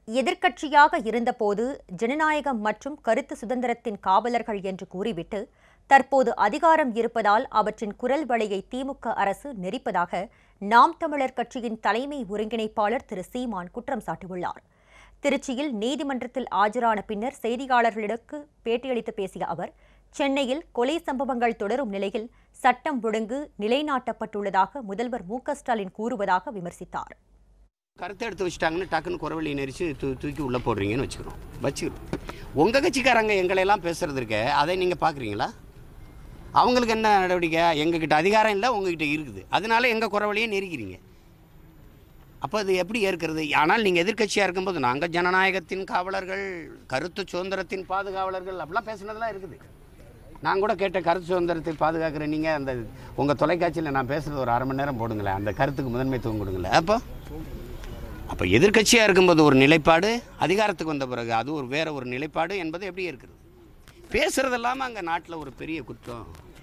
எதிர்க்கட்சியாக இருந்தபோது ஜனநாயகம் மற்றும் கருத்து சுதந்திரத்தின் காவலர்கள் என்று கூறிவிட்டு தற்போது அதிகாரம் இருப்பதால் அவற்றின் குரல் வலையை திமுக அரசு நெரிப்பதாக நாம் தமிழர் கட்சியின் தலைமை ஒருங்கிணைப்பாளர் திரு சீமான் குற்றம் சாட்டியுள்ளார் திருச்சியில் நீதிமன்றத்தில் ஆஜரான பின்னர் செய்தியாளர்களுக்கு பேட்டியளித்து பேசிய அவர் சென்னையில் கொலை சம்பவங்கள் தொடரும் நிலையில் சட்டம் ஒழுங்கு நிலைநாட்டப்பட்டுள்ளதாக முதல்வர் மு க ஸ்டாலின் கூறுவதாக விமர்சித்தார் கருத்தை எடுத்து வச்சுட்டாங்கன்னு டக்குன்னு குறவழி நெரிச்சு தூ தூக்கி உள்ளே போடுறீங்கன்னு வச்சுக்கிறோம் வச்சுக்கிறோம் உங்கள் கட்சிக்காரங்க எங்களையெல்லாம் பேசுறது இருக்க அதை நீங்கள் பார்க்குறீங்களா அவங்களுக்கு என்ன நடவடிக்கை எங்ககிட்ட அதிகாரம் இல்லை உங்ககிட்ட இருக்குது அதனால எங்கள் குறவழியை நெரிக்கிறீங்க அப்போ அது எப்படி ஏற்கிறது ஆனால் நீங்கள் எதிர்க்கட்சியாக இருக்கும்போது நாங்கள் ஜனநாயகத்தின் காவலர்கள் கருத்து சுதந்திரத்தின் பாதுகாவலர்கள் அப்படிலாம் பேசுனதெல்லாம் இருக்குது நான் கூட கேட்ட கருத்து சுதந்திரத்தை பாதுகாக்கிற நீங்கள் அந்த உங்கள் தொலைக்காட்சியில் நான் பேசுகிறது ஒரு அரை மணி நேரம் போடுங்களேன் அந்த கருத்துக்கு முதன்மைத்துவம் கொடுங்களேன் அப்போ அப்போ எதிர்க்கட்சியாக இருக்கும்போது ஒரு நிலைப்பாடு அதிகாரத்துக்கு வந்த பிறகு அது ஒரு வேற ஒரு நிலைப்பாடு என்பது எப்படி இருக்கிறது பேசுறது இல்லாமல் அங்கே நாட்டில் ஒரு பெரிய குற்றம்